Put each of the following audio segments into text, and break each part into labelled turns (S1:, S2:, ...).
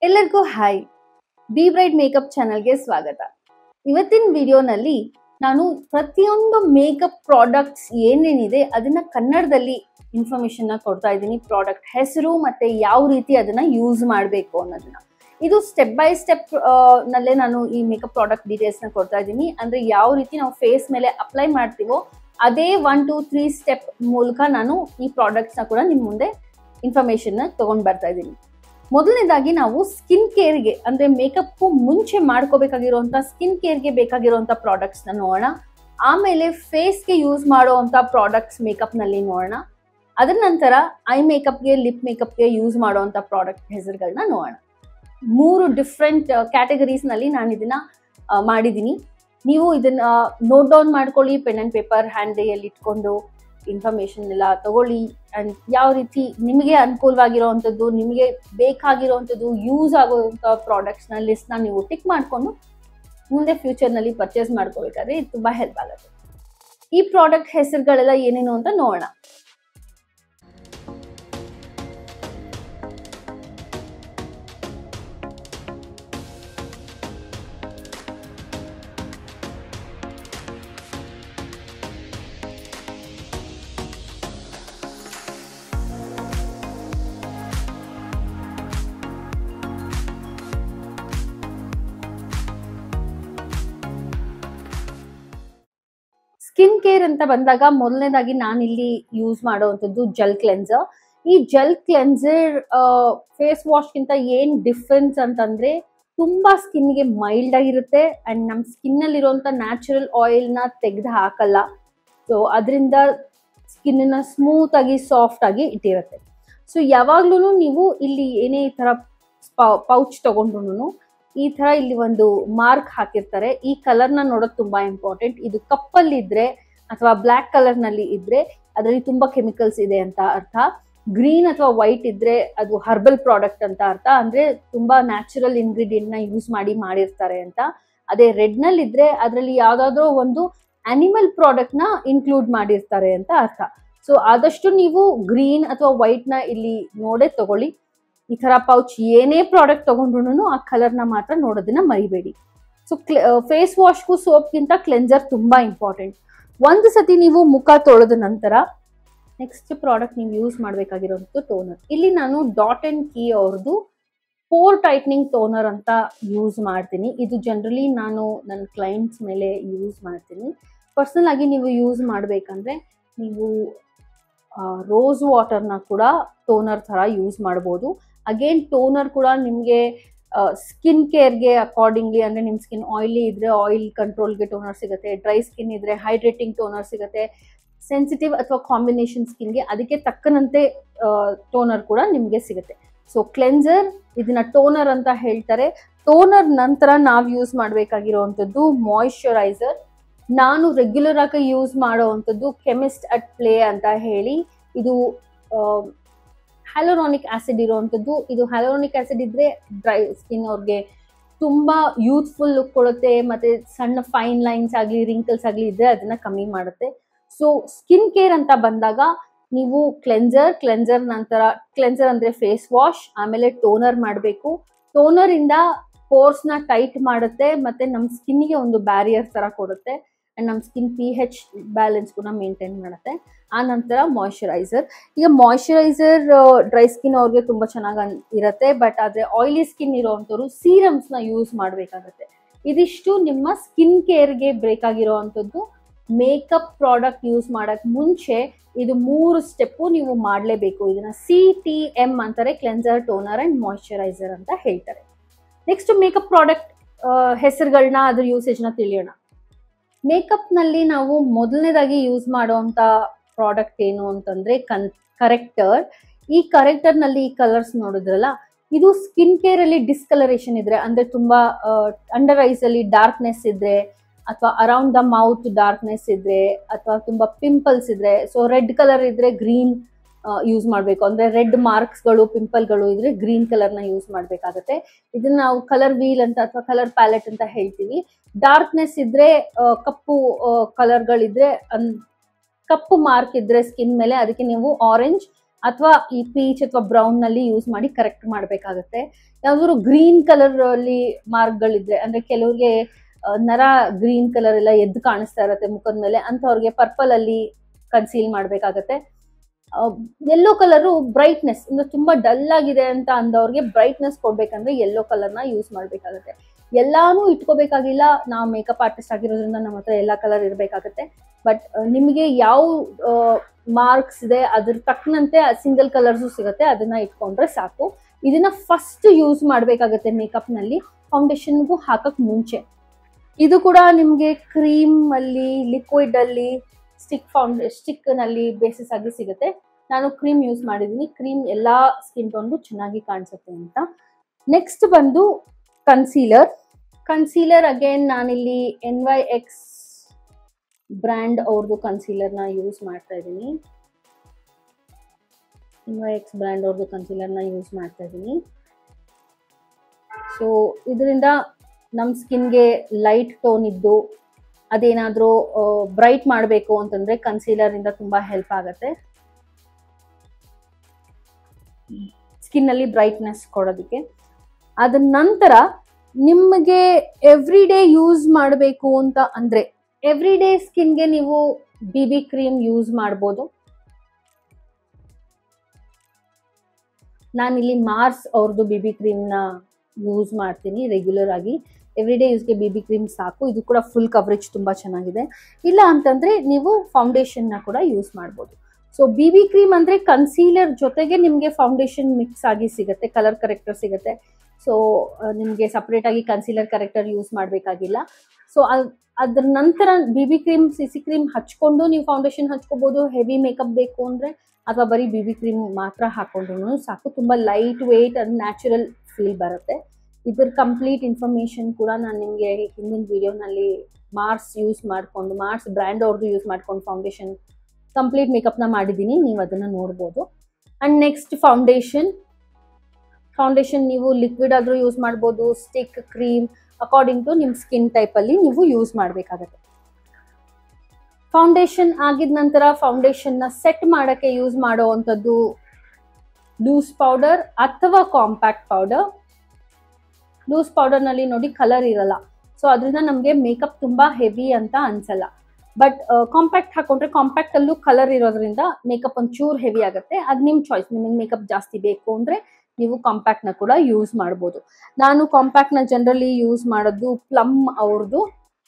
S1: ಎಲ್ಲರಿಗೂ hi B bright makeup ಚಾನಲ್ಗೆ ಸ್ವಾಗತ ಇವತ್ತಿನ ವಿಡಿಯೋನಲ್ಲಿ ನಾನು ಪ್ರತಿಯೊಂದು ಮೇಕಪ್ ಪ್ರಾಡಕ್ಟ್ಸ್ ಏನೇನಿದೆ ಅದನ್ನ ಕನ್ನಡದಲ್ಲಿ ಇನ್ಫಾರ್ಮೇಶನ್ ನ ಕೊಡ್ತಾ ಇದ್ದೀನಿ ಪ್ರಾಡಕ್ಟ್ ಹೆಸರು ಮತ್ತೆ ಯಾವ ರೀತಿ ಅದನ್ನ ಯೂಸ್ ಮಾಡಬೇಕು ಅನ್ನೋದನ್ನ ಇದು ಸ್ಟೆಪ್ ಬೈ ಸ್ಟೆಪ್ ನಲ್ಲೇ ನಾನು ಈ ಮೇಕಪ್ ಪ್ರಾಡಕ್ಟ್ ಡೀಟೇಲ್ಸ್ ನ ಕೊಡ್ತಾ ಇದ್ದೀನಿ ಅಂದ್ರೆ ಯಾವ ರೀತಿ ನಾವು ಫೇಸ್ ಮೇಲೆ ಅಪ್ಲೈ ಮಾಡ್ತೀವೋ ಅದೇ ಒನ್ ಟೂ ತ್ರೀ ಸ್ಟೆಪ್ ಮೂಲಕ ನಾನು ಈ ಪ್ರಾಡಕ್ಟ್ಸ್ ನ ಕೂಡ ನಿಮ್ ಮುಂದೆ ಇನ್ಫಾರ್ಮೇಶನ್ ನ ತಗೊಂಡ್ ಬರ್ತಾ ಇದ್ದೀನಿ ಮೊದಲನೇದಾಗಿ ನಾವು ಸ್ಕಿನ್ ಕೇರ್ಗೆ ಅಂದ್ರೆ ಮೇಕಪ್ ಮುಂಚೆ ಮಾಡ್ಕೋಬೇಕಾಗಿರುವಂತ ಸ್ಕಿನ್ ಕೇರ್ಗೆ ಬೇಕಾಗಿರುವಂತ ಪ್ರಾಡಕ್ಟ್ಸ್ ನ ನೋಡೋಣ ಆಮೇಲೆ ಫೇಸ್ಗೆ ಯೂಸ್ ಮಾಡುವಂತ ಪ್ರಾಡಕ್ಟ್ಸ್ ಮೇಕಪ್ ನಲ್ಲಿ ನೋಡೋಣ ಅದರ ನಂತರ ಐ ಮೇಕಪ್ಗೆ ಲಿಪ್ ಮೇಕಪ್ಗೆ ಯೂಸ್ ಮಾಡುವಂತ ಪ್ರಾಡಕ್ಟ್ ಹೆಸರುಗಳನ್ನ ನೋಡೋಣ ಮೂರು ಡಿಫ್ರೆಂಟ್ ಕ್ಯಾಟಗರೀಸ್ ನಲ್ಲಿ ನಾನು ಇದನ್ನ ಆ, ಮಾಡಿದ್ದೀನಿ ನೀವು ಇದನ್ನ ನೋಟ್ ಡೌನ್ ಮಾಡ್ಕೊಳ್ಳಿ ಪೆನ್ ಅಂಡ್ ಪೇಪರ್ ಹ್ಯಾಂಡ್ ಡೇಯಲ್ಲಿ ಇಟ್ಕೊಂಡು ಇನ್ಫಾರ್ಮೇಶನ್ ಎಲ್ಲ ತಗೊಳ್ಳಿ ಅಂಡ್ ಯಾವ ರೀತಿ ನಿಮಗೆ ಅನುಕೂಲವಾಗಿರುವಂಥದ್ದು ನಿಮಗೆ ಬೇಕಾಗಿರುವಂಥದ್ದು ಯೂಸ್ ಆಗುವಂಥ ಪ್ರಾಡಕ್ಟ್ಸ್ನ ಲಿಸ್ಟ್ನ ನೀವು ಟಿಕ್ ಮಾಡಿಕೊಂಡು ಮುಂದೆ ಫ್ಯೂಚರ್ನಲ್ಲಿ ಪರ್ಚೇಸ್ ಮಾಡ್ಕೋಬೇಕಾದ್ರೆ ಇದು ತುಂಬ ಹೆಲ್ಪ್ ಆಗುತ್ತೆ ಈ ಪ್ರಾಡಕ್ಟ್ ಹೆಸರುಗಳೆಲ್ಲ ಏನೇನು ಅಂತ ನೋಡೋಣ ಸ್ಕಿನ್ ಕೇರ್ ಅಂತ ಬಂದಾಗ ಮೊದಲನೇದಾಗಿ ನಾನಿಲ್ಲಿ ಯೂಸ್ ಮಾಡುವಂಥದ್ದು ಜೆಲ್ ಕ್ಲೆನ್ಸರ್ ಈ ಜೆಲ್ ಕ್ಲೆನ್ಸರ್ ಫೇಸ್ ವಾಶ್ಗಿಂತ ಏನ್ ಡಿಫ್ರೆನ್ಸ್ ಅಂತಂದ್ರೆ ತುಂಬಾ ಸ್ಕಿನ್ಗೆ ಮೈಲ್ಡ್ ಆಗಿರುತ್ತೆ ಅಂಡ್ ನಮ್ಮ ಸ್ಕಿನ್ ಅಲ್ಲಿರುವಂತ ನ್ಯಾಚುರಲ್ ಆಯಿಲ್ ನ ತೆಗೆದು ಹಾಕಲ್ಲ ಸೊ ಅದರಿಂದ ಸ್ಕಿನ್ನ ಸ್ಮೂತ್ ಆಗಿ ಸಾಫ್ಟ್ ಆಗಿ ಇಟ್ಟಿರುತ್ತೆ ಸೊ ಯಾವಾಗ್ಲೂ ನೀವು ಇಲ್ಲಿ ಏನೇ ಈ ತರ ಪೌಚ್ ತಗೊಂಡ್ರು ಈ ತರ ಇಲ್ಲಿ ಒಂದು ಮಾರ್ಕ್ ಹಾಕಿರ್ತಾರೆ ಈ ಕಲರ್ ನ ನೋಡೋದು ತುಂಬಾ ಇಂಪಾರ್ಟೆಂಟ್ ಇದು ಕಪ್ಪಲ್ಲಿ ಇದ್ರೆ ಅಥವಾ ಬ್ಲ್ಯಾಕ್ ಕಲರ್ ನಲ್ಲಿ ಇದ್ರೆ ಅದರಲ್ಲಿ ತುಂಬಾ ಕೆಮಿಕಲ್ಸ್ ಇದೆ ಅಂತ ಅರ್ಥ ಗ್ರೀನ್ ಅಥವಾ ವೈಟ್ ಇದ್ರೆ ಅದು ಹರ್ಬಲ್ ಪ್ರಾಡಕ್ಟ್ ಅಂತ ಅರ್ಥ ಅಂದ್ರೆ ತುಂಬಾ ನ್ಯಾಚುರಲ್ ಇಂಗ್ರೀಡಿಯೆಂಟ್ ನ ಯೂಸ್ ಮಾಡಿ ಮಾಡಿರ್ತಾರೆ ಅಂತ ಅದೇ ರೆಡ್ ನಲ್ಲಿ ಇದ್ರೆ ಅದರಲ್ಲಿ ಯಾವ್ದಾದ್ರೂ ಒಂದು ಅನಿಮಲ್ ಪ್ರಾಡಕ್ಟ್ ನ ಇನ್ಕ್ಲೂಡ್ ಮಾಡಿರ್ತಾರೆ ಅಂತ ಅರ್ಥ ಸೊ ಆದಷ್ಟು ನೀವು ಗ್ರೀನ್ ಅಥವಾ ವೈಟ್ ನ ಇಲ್ಲಿ ನೋಡೇ ತಗೊಳ್ಳಿ ಈ ತರ ಪೌಚ್ ಏನೇ ಪ್ರಾಡಕ್ಟ್ ತಗೊಂಡ್ರು ಆ ಕಲರ್ ನ ಮಾತ್ರ ನೋಡೋದನ್ನ ಮರಿಬೇಡಿ ಸೊ ಫೇಸ್ ವಾಶ್ಗೂ ಸೋಪ್ಗಿಂತ ಕ್ಲೆನ್ಸರ್ ತುಂಬಾ ಇಂಪಾರ್ಟೆಂಟ್ ಒಂದು ಸತಿ ನೀವು ಮುಖ ತೊಳೆದ ನಂತರ ನೆಕ್ಸ್ಟ್ ಪ್ರಾಡಕ್ಟ್ ನೀವು ಯೂಸ್ ಮಾಡಬೇಕಾಗಿರೋಂಥದ್ದು ಟೋನರ್ ಇಲ್ಲಿ ನಾನು ಡಾಟ್ ಅಂಡ್ ಕೀ ಅವ್ರದ್ದು ಪೋರ್ ಟೈಟ್ನಿಂಗ್ ಟೋನರ್ ಅಂತ ಯೂಸ್ ಮಾಡ್ತೀನಿ ಇದು ಜನರಲಿ ನಾನು ನನ್ನ ಕ್ಲೈಂಟ್ಸ್ ಮೇಲೆ ಯೂಸ್ ಮಾಡ್ತೀನಿ ಪರ್ಸನಲ್ ಆಗಿ ನೀವು ಯೂಸ್ ಮಾಡಬೇಕಂದ್ರೆ ನೀವು ರೋಸ್ ವಾಟರ್ನ ಕೂಡ ಟೋನರ್ ಥರ ಯೂಸ್ ಮಾಡ್ಬೋದು ಅಗೇನ್ ಟೋನರ್ ಕೂಡ ನಿಮಗೆ ಸ್ಕಿನ್ ಕೇರ್ಗೆ ಅಕಾರ್ಡಿಂಗ್ಲಿ ಅಂದರೆ ನಿಮ್ಮ ಸ್ಕಿನ್ ಆಯಿಲಿ ಇದ್ರೆ ಆಯಿಲ್ ಕಂಟ್ರೋಲ್ಗೆ ಟೋನರ್ ಸಿಗುತ್ತೆ ಡ್ರೈ ಸ್ಕಿನ್ ಇದ್ರೆ ಹೈಡ್ರೇಟಿಂಗ್ ಟೋನರ್ ಸಿಗುತ್ತೆ ಸೆನ್ಸಿಟಿವ್ ಅಥವಾ ಕಾಂಬಿನೇಷನ್ ಸ್ಕಿನ್ಗೆ ಅದಕ್ಕೆ ತಕ್ಕನಂತೆ ಟೋನರ್ ಕೂಡ ನಿಮಗೆ ಸಿಗುತ್ತೆ ಸೊ ಕ್ಲೆನ್ಸರ್ ಇದನ್ನ ಟೋನರ್ ಅಂತ ಹೇಳ್ತಾರೆ ಟೋನರ್ ನಂತರ ನಾವು ಯೂಸ್ ಮಾಡಬೇಕಾಗಿರುವಂಥದ್ದು ಮಾಯಿಶ್ಚರೈಸರ್ ನಾನು ರೆಗ್ಯುಲರ್ ಆಗಿ ಯೂಸ್ ಮಾಡುವಂಥದ್ದು ಕೆಮಿಸ್ಟ್ ಅಟ್ ಪ್ಲೇ ಅಂತ ಹೇಳಿ ಇದು ಹ್ಯಾಲೋರಾನಿಕ್ ಆಸಿಡ್ ಇರುವಂಥದ್ದು ಇದು ಹ್ಯಾಲೋರಾನಿಕ್ ಆಸಿಡ್ ಇದ್ರೆ ಡ್ರೈ ಸ್ಕಿನ್ ಅವ್ರಿಗೆ ತುಂಬಾ ಯೂತ್ಫುಲ್ ಲುಕ್ ಕೊಡುತ್ತೆ ಮತ್ತೆ ಸಣ್ಣ ಫೈನ್ ಲೈನ್ಸ್ ಆಗಲಿ ರಿಂಕಲ್ಸ್ ಆಗಲಿ ಇದ್ರೆ ಅದನ್ನ ಕಮ್ಮಿ ಮಾಡುತ್ತೆ ಸೊ ಸ್ಕಿನ್ ಕೇರ್ ಅಂತ ಬಂದಾಗ ನೀವು ಕ್ಲೆನ್ಸರ್ ಕ್ಲೆನ್ಸರ್ ನಂತರ ಕ್ಲೆನ್ಸರ್ ಅಂದ್ರೆ ಫೇಸ್ ವಾಶ್ ಆಮೇಲೆ ಟೋನರ್ ಮಾಡಬೇಕು ಟೋನರ್ ಇಂದ ಪೋರ್ಸ್ ನ ಟೈಟ್ ಮಾಡುತ್ತೆ ಮತ್ತೆ ನಮ್ಮ ಸ್ಕಿನ್ಗೆ ಒಂದು ಬ್ಯಾರಿಯರ್ ತರ ಕೊಡುತ್ತೆ ಅಂಡ್ ನಮ್ಮ ಸ್ಕಿನ್ ಪಿ ಹೆಚ್ ಬ್ಯಾಲೆನ್ಸ್ ಕೂಡ ಮೇಂಟೈನ್ ಮಾಡುತ್ತೆ ಆ ನಂತರ ಮಾಯಿಶ್ಚರೈಸರ್ ಈಗ ಮಾಯಿಶ್ಚರೈಸರ್ ಡ್ರೈ ಸ್ಕಿನ್ ಅವ್ರಿಗೆ ತುಂಬಾ ಚೆನ್ನಾಗಿ ಇರುತ್ತೆ ಬಟ್ ಆದ್ರೆ ಆಯಿಲಿ ಸ್ಕಿನ್ ಇರೋವಂಥವ್ರು ಸೀರಮ್ಸ್ ನ ಯೂಸ್ ಮಾಡಬೇಕಾಗತ್ತೆ ಇದಿಷ್ಟು ನಿಮ್ಮ ಸ್ಕಿನ್ ಕೇರ್ಗೆ ಬೇಕಾಗಿರುವಂಥದ್ದು ಮೇಕಪ್ ಪ್ರಾಡಕ್ಟ್ ಯೂಸ್ ಮಾಡಕ್ ಮುಂಚೆ ಇದು ಮೂರು ಸ್ಟೆಪ್ಪು ನೀವು ಮಾಡಲೇಬೇಕು ಇದನ್ನ ಸಿ ಟಿ ಎಂ ಅಂತಾರೆ ಕ್ಲೆನ್ಸರ್ ಟೋನರ್ ಅಂಡ್ ಮಾಯಿಶ್ಚರೈಸರ್ ಅಂತ ಹೇಳ್ತಾರೆ ನೆಕ್ಸ್ಟ್ ಮೇಕಪ್ ಪ್ರಾಡಕ್ಟ್ ಹೆಸರುಗಳನ್ನ ಅದ್ರ ಯೂಸೇಜ್ನ ತಿಳಿಯೋಣ ಮೇಕಪ್ ನಲ್ಲಿ ನಾವು ಮೊದಲನೇದಾಗಿ ಯೂಸ್ ಮಾಡುವಂತ ಪ್ರಾಡಕ್ಟ್ ಏನು ಅಂತಂದ್ರೆ ಕನ್ ಕರೆಕ್ಟರ್ ಈ ಕರೆಕ್ಟರ್ ನಲ್ಲಿ ಈ ಕಲರ್ಸ್ ನೋಡಿದ್ರಲ್ಲ ಇದು ಸ್ಕಿನ್ ಕೇರ್ ಅಲ್ಲಿ ಡಿಸ್ಕಲರೇಷನ್ ಇದ್ರೆ ಅಂದ್ರೆ ತುಂಬಾ ಅಂಡರ್ ಐಸ್ ಅಲ್ಲಿ ಡಾರ್ಕ್ನೆಸ್ ಇದ್ರೆ ಅಥವಾ ಅರೌಂಡ್ ದ ಮೌತ್ ಡಾರ್ಕ್ನೆಸ್ ಇದ್ರೆ ಅಥವಾ ತುಂಬಾ ಪಿಂಪಲ್ಸ್ ಇದ್ರೆ ಸೊ ರೆಡ್ ಕಲರ್ ಇದ್ರೆ ಗ್ರೀನ್ ಯೂಸ್ ಮಾಡಬೇಕು ಅಂದ್ರೆ ರೆಡ್ ಮಾರ್ಕ್ಸ್ಗಳು ಪಿಂಪಲ್ಗಳು ಇದ್ರೆ ಗ್ರೀನ್ ಕಲರ್ನ ಯೂಸ್ ಮಾಡಬೇಕಾಗತ್ತೆ ಇದನ್ನ ನಾವು ಕಲರ್ ವೀಲ್ ಅಂತ ಅಥವಾ ಕಲರ್ ಪ್ಯಾಲೆಟ್ ಅಂತ ಹೇಳ್ತೀವಿ ಡಾರ್ಕ್ನೆಸ್ ಇದ್ರೆ ಆ, ಕಪ್ಪು ಕಲರ್ಗಳಿದ್ರೆ ಕಪ್ಪು ಮಾರ್ಕ್ ಇದ್ರೆ ಸ್ಕಿನ್ ಮೇಲೆ ಅದಕ್ಕೆ ನೀವು ಆರೆಂಜ್ ಅಥವಾ ಈ ಪೀಚ್ ಅಥವಾ ಬ್ರೌನ್ ನಲ್ಲಿ ಯೂಸ್ ಮಾಡಿ ಕರೆಕ್ಟ್ ಮಾಡ್ಬೇಕಾಗತ್ತೆ ಯಾವ್ದಾದ್ರು ಗ್ರೀನ್ ಕಲರ್ ಅಲ್ಲಿ ಮಾರ್ಕ್ಗಳಿದ್ರೆ ಅಂದ್ರೆ ಕೆಲವ್ರಿಗೆ ಆ, ನರ ಗ್ರೀನ್ ಕಲರ್ ಎಲ್ಲ ಎದ್ದು ಕಾಣಿಸ್ತಾ ಇರತ್ತೆ ಮುಖದ ಮೇಲೆ ಅಂತವ್ರಿಗೆ ಪರ್ಪಲ್ ಅಲ್ಲಿ ಕನ್ಸೀಲ್ ಮಾಡ್ಬೇಕಾಗತ್ತೆ ಯೆಲ್ಲೋ ಕಲರು ಬ್ರೈಟ್ನೆಸ್ ಅಂದ್ರೆ ತುಂಬಾ ಡಲ್ ಆಗಿದೆ ಅಂತ ಅಂದವ್ರಿಗೆ ಬ್ರೈಟ್ನೆಸ್ ಕೊಡ್ಬೇಕಂದ್ರೆ ಯೆಲ್ಲೋ ಕಲರ್ನ ಯೂಸ್ ಮಾಡ್ಬೇಕಾಗತ್ತೆ ಎಲ್ಲಾನು ಇಟ್ಕೋಬೇಕಾಗಿಲ್ಲ ನಾವು ಮೇಕಪ್ ಆರ್ಟಿಸ್ಟ್ ಆಗಿರೋದ್ರಿಂದ ನಮ್ಮ ಹತ್ರ ಎಲ್ಲ ಕಲರ್ ಇರಬೇಕಾಗತ್ತೆ ಬಟ್ ನಿಮಗೆ ಯಾವ ಮಾರ್ಕ್ಸ್ ಇದೆ ಅದ್ರ ತಕ್ಕನಂತೆ ಸಿಂಗಲ್ ಕಲರ್ಸು ಸಿಗುತ್ತೆ ಅದನ್ನ ಇಟ್ಕೊಂಡ್ರೆ ಸಾಕು ಇದನ್ನ ಫಸ್ಟ್ ಯೂಸ್ ಮಾಡಬೇಕಾಗತ್ತೆ ಮೇಕಪ್ನಲ್ಲಿ ಫೌಂಡೇಶನ್ಗೂ ಹಾಕಕ್ ಮುಂಚೆ ಇದು ಕೂಡ ನಿಮಗೆ ಕ್ರೀಮ್ ಅಲ್ಲಿ ಲಿಕ್ವಿಡ್ ಅಲ್ಲಿ ಸ್ಟಿಕ್ ಫೌಂಡ್ ಸ್ಟಿಕ್ ನಲ್ಲಿ ಬೇಸಿಸ್ ಆಗಿ ಸಿಗುತ್ತೆ ನಾನು ಕ್ರೀಮ್ ಯೂಸ್ ಮಾಡಿದ್ದೀನಿ ಕ್ರೀಮ್ ಎಲ್ಲಾ ಸ್ಕಿನ್ ಟೋನ್ಗೂ ಚೆನ್ನಾಗಿ ಕಾಣಿಸುತ್ತೆ ಅಂತ ನೆಕ್ಸ್ಟ್ ಬಂದು ಕನ್ಸೀಲರ್ ಕನ್ಸೀಲರ್ ಅಗೇನ್ ನಾನಿಲ್ಲಿ ಎನ್ ವೈ ಎಕ್ಸ್ ಬ್ರ್ಯಾಂಡ್ ಅವ್ರದ್ದು ಕನ್ಸೀಲರ್ನ ಯೂಸ್ ಮಾಡ್ತಾ ಇದ್ದೀನಿ ಎನ್ ವೈ ಎಕ್ಸ್ ಬ್ರ್ಯಾಂಡ್ ಅವ್ರದ್ದು ಕನ್ಸೀಲರ್ನ ಯೂಸ್ ಮಾಡ್ತಾ ಇದ್ದೀನಿ ಸೊ ಇದರಿಂದ ನಮ್ಮ ಸ್ಕಿನ್ಗೆ ಲೈಟ್ ಟೋನ್ ಇದ್ದು ಅದೇನಾದರೂ ಬ್ರೈಟ್ ಮಾಡಬೇಕು ಅಂತಂದ್ರೆ ಕನ್ಸೀಲರ್ ಇಂದ ತುಂಬಾ ಹೆಲ್ಪ್ ಆಗುತ್ತೆ ಸ್ಕಿನ್ ಅಲ್ಲಿ ಬ್ರೈಟ್ನೆಸ್ ಕೊಡೋದಕ್ಕೆ ಅದ ನಂತರ ನಿಮಗೆ ಎವ್ರಿ ಡೇ ಯೂಸ್ ಮಾಡಬೇಕು ಅಂತ ಅಂದ್ರೆ ಎವ್ರಿ ಡೇ ಸ್ಕಿನ್ಗೆ ನೀವು ಬಿ ಬಿ ಕ್ರೀಮ್ ಯೂಸ್ ಮಾಡ್ಬೋದು ನಾನಿಲ್ಲಿ ಮಾರ್ಸ್ ಅವ್ರದ್ದು ಬಿ ಬಿ ಕ್ರೀಮ್ನ ಯೂಸ್ ಮಾಡ್ತೀನಿ ರೆಗ್ಯುಲರ್ ಆಗಿ ಎವ್ರಿ ಡೇ ಯೂಸ್ಗೆ ಬಿ ಬಿ ಕ್ರೀಮ್ ಸಾಕು ಇದು ಕೂಡ ಫುಲ್ ಕವರೇಜ್ ತುಂಬಾ ಚೆನ್ನಾಗಿದೆ ಇಲ್ಲ ಅಂತಂದ್ರೆ ನೀವು ಫೌಂಡೇಶನ್ನ ಕೂಡ ಯೂಸ್ ಮಾಡ್ಬೋದು ಸೊ ಬಿ ಬಿ ಕ್ರೀಮ್ ಅಂದ್ರೆ ಕನ್ಸೀಲರ್ ಜೊತೆಗೆ ನಿಮಗೆ ಫೌಂಡೇಶನ್ ಮಿಕ್ಸ್ ಆಗಿ ಸಿಗುತ್ತೆ ಕಲರ್ ಕರೆಕ್ಟರ್ ಸಿಗುತ್ತೆ ಸೊ ನಿಮಗೆ ಸಪ್ರೇಟ್ ಆಗಿ ಕನ್ಸೀಲರ್ ಕರೆಕ್ಟರ್ ಯೂಸ್ ಮಾಡಬೇಕಾಗಿಲ್ಲ ಸೊ ಅದ್ರ ನಂತರ B B cream C C cream ಹಚ್ಕೊಂಡು ನೀವು ಫೌಂಡೇಶನ್ ಹಚ್ಕೋಬಹುದು ಹೆವಿ ಮೇಕಪ್ ಬೇಕು ಅಂದ್ರೆ ಅಥವಾ ಬರೀ ಬಿ ಬಿ ಕ್ರೀಮ್ ಮಾತ್ರ ಹಾಕೊಂಡ್ರು ಸಾಕು ತುಂಬಾ light weight and natural feel ಬರುತ್ತೆ ಇದ್ರ ಕಂಪ್ಲೀಟ್ ಇನ್ಫಾರ್ಮೇಶನ್ ಕೂಡ ನಾನು ನಿಮಗೆ ಹಿಂದಿನ ವಿಡಿಯೋನಲ್ಲಿ ಮಾರ್ಸ್ ಯೂಸ್ ಮಾಡಿಕೊಂಡು ಮಾರ್ಸ್ ಬ್ರ್ಯಾಂಡ್ ಅವ್ರದ್ದು ಯೂಸ್ ಮಾಡ್ಕೊಂಡು ಫೌಂಡೇಶನ್ ಕಂಪ್ಲೀಟ್ ಮೇಕಪ್ನ ಮಾಡಿದ್ದೀನಿ ನೀವು ಅದನ್ನು ನೋಡ್ಬೋದು ಆ್ಯಂಡ್ ನೆಕ್ಸ್ಟ್ ಫೌಂಡೇಶನ್ ಫೌಂಡೇಶನ್ ನೀವು ಲಿಕ್ವಿಡ್ ಆದರೂ ಯೂಸ್ ಮಾಡ್ಬೋದು ಸ್ಟಿಕ್ ಕ್ರೀಮ್ ಅಕಾರ್ಡಿಂಗ್ ಟು ನಿಮ್ಮ ಸ್ಕಿನ್ ಟೈಪಲ್ಲಿ ನೀವು ಯೂಸ್ ಮಾಡಬೇಕಾಗತ್ತೆ ಫೌಂಡೇಶನ್ ಆಗಿದ ನಂತರ ಫೌಂಡೇಶನ್ನ ಸೆಟ್ ಮಾಡೋಕ್ಕೆ ಯೂಸ್ ಮಾಡುವಂಥದ್ದು ಲೂಸ್ ಪೌಡರ್ ಅಥವಾ ಕಾಂಪ್ಯಾಕ್ಟ್ ಪೌಡರ್ ಲೂಸ್ ಪೌಡರ್ನಲ್ಲಿ ನೋಡಿ ಕಲರ್ ಇರಲ್ಲ ಸೊ ಅದರಿಂದ ನಮಗೆ ಮೇಕಪ್ ತುಂಬ ಹೆವಿ ಅಂತ ಅನ್ಸಲ್ಲ ಬಟ್ ಕಾಂಪ್ಯಾಕ್ಟ್ ಹಾಕೊಂಡ್ರೆ ಕಾಂಪ್ಯಾಕ್ಟ್ ಅಲ್ಲೂ ಕಲರ್ ಇರೋದ್ರಿಂದ ಮೇಕಪ್ ಒಂಚೂರು ಹೆವಿ ಆಗುತ್ತೆ ಅದು ನಿಮ್ಮ ಚಾಯ್ಸ್ ನಿಮಗೆ ಮೇಕಪ್ ಜಾಸ್ತಿ ಬೇಕು ಅಂದರೆ ನೀವು ಕಾಂಪ್ಯಾಕ್ಟ್ನ ಕೂಡ ಯೂಸ್ ಮಾಡ್ಬೋದು ನಾನು ಕಾಂಪ್ಯಾಕ್ಟ್ನ ಜನರಲಿ ಯೂಸ್ ಮಾಡೋದು ಪ್ಲಮ್ ಅವ್ರದ್ದು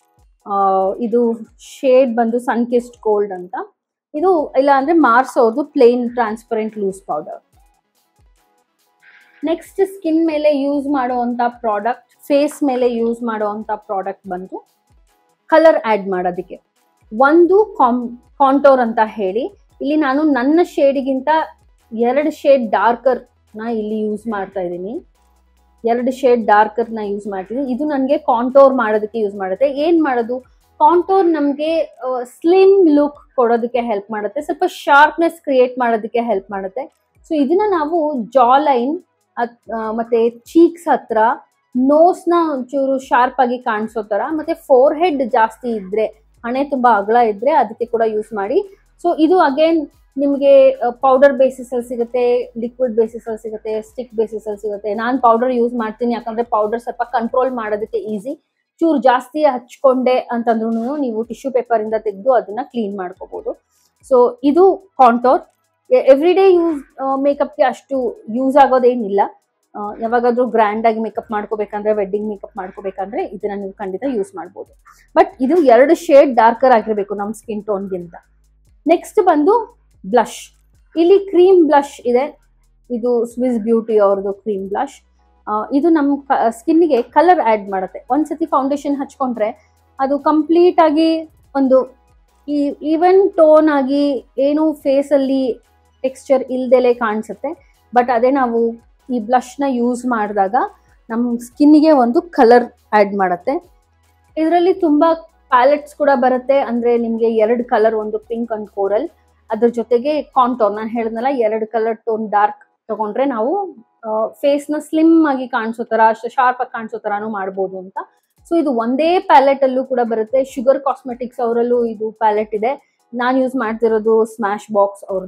S1: ಇದು ಶೇಡ್ ಬಂದು ಸನ್ಕಿಸ್ಟ್ ಗೋಲ್ಡ್ ಅಂತ ಇದು ಇಲ್ಲ ಅಂದರೆ ಮಾರ್ಸ್ ಅವ್ರದ್ದು plain transparent loose powder next skin ಮೇಲೆ ಯೂಸ್ ಮಾಡುವಂಥ ಪ್ರಾಡಕ್ಟ್ ಫೇಸ್ ಮೇಲೆ ಯೂಸ್ ಮಾಡುವಂಥ ಪ್ರಾಡಕ್ಟ್ ಬಂದು ಕಲರ್ ಆ್ಯಡ್ ಮಾಡೋದಕ್ಕೆ ಒಂದು ಕಾಮ್ ಕಾಂಟೋರ್ ಅಂತ ಹೇಳಿ ಇಲ್ಲಿ ನಾನು ನನ್ನ ಶೇಡಿಗಿಂತ ಎರಡು ಶೇಡ್ ಡಾರ್ಕರ್ ನ ಇಲ್ಲಿ ಯೂಸ್ ಮಾಡ್ತಾ ಇದ್ದೀನಿ ಎರಡು ಶೇಡ್ ಡಾರ್ಕರ್ ನ ಯೂಸ್ ಮಾಡ್ತೀನಿ ಇದು ನನಗೆ ಕಾಂಟೋರ್ ಮಾಡೋದಕ್ಕೆ ಯೂಸ್ ಮಾಡುತ್ತೆ ಏನ್ ಮಾಡೋದು ಕಾಂಟೋರ್ ನಮಗೆ ಸ್ಲಿಮ್ ಲುಕ್ ಕೊಡೋದಕ್ಕೆ ಹೆಲ್ಪ್ ಮಾಡುತ್ತೆ ಸ್ವಲ್ಪ ಶಾರ್ಪ್ನೆಸ್ ಕ್ರಿಯೇಟ್ ಮಾಡೋದಕ್ಕೆ ಹೆಲ್ಪ್ ಮಾಡುತ್ತೆ ಸೊ ಇದನ್ನ ನಾವು ಜಾ ಲೈನ್ ಮತ್ತೆ ಚೀಕ್ಸ್ ಹತ್ರ ನೋಸ್ನ ಒಂಚೂರು ಶಾರ್ಪ್ ಆಗಿ ಕಾಣಿಸೋ ತರ ಮತ್ತೆ ಫೋರ್ ಹೆಡ್ ಜಾಸ್ತಿ ಇದ್ರೆ ಹಣೆ ತುಂಬಾ ಅಗಲ ಇದ್ರೆ ಅದಕ್ಕೆ ಕೂಡ ಯೂಸ್ ಮಾಡಿ ಸೊ ಇದು ಅಗೇನ್ ನಿಮಗೆ ಪೌಡರ್ ಬೇಸಿಸ್ ಅಲ್ಲಿ ಸಿಗುತ್ತೆ ಲಿಕ್ವಿಡ್ ಬೇಸಿಸ್ ಅಲ್ಲಿ ಸಿಗುತ್ತೆ ಸ್ಟಿಕ್ ಬೇಸಿಸ್ ಅಲ್ಲಿ ಸಿಗುತ್ತೆ ನಾನು ಪೌಡರ್ ಯೂಸ್ ಮಾಡ್ತೀನಿ ಯಾಕಂದ್ರೆ ಪೌಡರ್ ಸ್ವಲ್ಪ ಕಂಟ್ರೋಲ್ ಮಾಡೋದಕ್ಕೆ ಈಸಿ ಚೂರು ಜಾಸ್ತಿ ಹಚ್ಕೊಂಡೆ ಅಂತಂದ್ರೂ ನೀವು ಟಿಶ್ಯೂ ಪೇಪರ್ ಇಂದ ತೆಗೆದು ಅದನ್ನ ಕ್ಲೀನ್ ಮಾಡ್ಕೋಬಹುದು ಸೊ ಇದು ಕಾಂಟೋರ್ ಎವ್ರಿ ಡೇ ಯೂಸ್ ಮೇಕಪ್ಗೆ ಅಷ್ಟು ಯೂಸ್ ಆಗೋದೇನಿಲ್ಲ ಯಾವಾಗಾದ್ರೂ ಗ್ರ್ಯಾಂಡ್ ಆಗಿ ಮೇಕಪ್ ಮಾಡ್ಕೋಬೇಕಂದ್ರೆ ವೆಡ್ಡಿಂಗ್ ಮೇಕಪ್ ಮಾಡ್ಕೋಬೇಕಂದ್ರೆ ಇದನ್ನ ನೀವು ಖಂಡಿತ ಯೂಸ್ ಮಾಡ್ಬೋದು ಬಟ್ ಇದು ಎರಡು ಶೇಡ್ ಡಾರ್ಕರ್ ಆಗಿರ್ಬೇಕು ನಮ್ಮ ಸ್ಕಿನ್ ಟೋನ್ಗಿಂತ ನೆಕ್ಸ್ಟ್ ಬಂದು ಬ್ಲಷ್ ಇಲ್ಲಿ ಕ್ರೀಮ್ ಬ್ಲಷ್ ಇದೆ ಇದು ಸ್ವಿಸ್ ಬ್ಯೂಟಿ ಅವ್ರದ್ದು ಕ್ರೀಮ್ ಬ್ಲಷ್ ಇದು ನಮ್ಮ ಸ್ಕಿನ್ಗೆ ಕಲರ್ ಆ್ಯಡ್ ಮಾಡುತ್ತೆ ಒಂದ್ಸತಿ ಫೌಂಡೇಶನ್ ಹಚ್ಕೊಂಡ್ರೆ ಅದು ಕಂಪ್ಲೀಟ್ ಆಗಿ ಒಂದು ಈ ಈವನ್ ಟೋನ್ ಆಗಿ ಏನು ಫೇಸಲ್ಲಿ ಟೆಕ್ಸ್ಚರ್ ಇಲ್ದೆಲೆ ಕಾಣಿಸುತ್ತೆ ಬಟ್ ಅದೇ ನಾವು ಈ ಬ್ಲಷ್ನ ಯೂಸ್ ಮಾಡಿದಾಗ ನಮ್ಮ ಸ್ಕಿನ್ಗೆ ಒಂದು ಕಲರ್ ಆ್ಯಡ್ ಮಾಡುತ್ತೆ ಇದರಲ್ಲಿ ತುಂಬ ಪ್ಯಾಲೆಟ್ಸ್ ಕೂಡ ಬರುತ್ತೆ ಅಂದರೆ ನಿಮಗೆ ಎರಡು ಕಲರ್ ಒಂದು ಪಿಂಕ್ ಅಂಡ್ ಕೋರಲ್ ಅದ್ರ ಜೊತೆಗೆ ಕಾಂಟೋರ್ ನಾನು ಹೇಳಿದ್ನಲ್ಲ ಎರಡು ಕಲರ್ ಟೋನ್ ಡಾರ್ಕ್ ತಗೊಂಡ್ರೆ ನಾವು ಫೇಸ್ನ ಸ್ಲಿಮ್ ಆಗಿ ಕಾಣಿಸೋ ಥರ ಶಾರ್ಪ್ ಆಗಿ ಕಾಣಿಸೋ ಥರನೂ ಮಾಡ್ಬೋದು ಅಂತ ಸೊ ಇದು ಒಂದೇ ಪ್ಯಾಲೆಟ್ ಅಲ್ಲೂ ಕೂಡ ಬರುತ್ತೆ ಶುಗರ್ ಕಾಸ್ಮೆಟಿಕ್ಸ್ ಅವರಲ್ಲೂ ಇದು ಪ್ಯಾಲೆಟ್ ಇದೆ ನಾನು ಯೂಸ್ ಮಾಡ್ತಿರೋದು ಸ್ಮ್ಯಾಶ್ ಬಾಕ್ಸ್ ಅವ್ರದ್ದು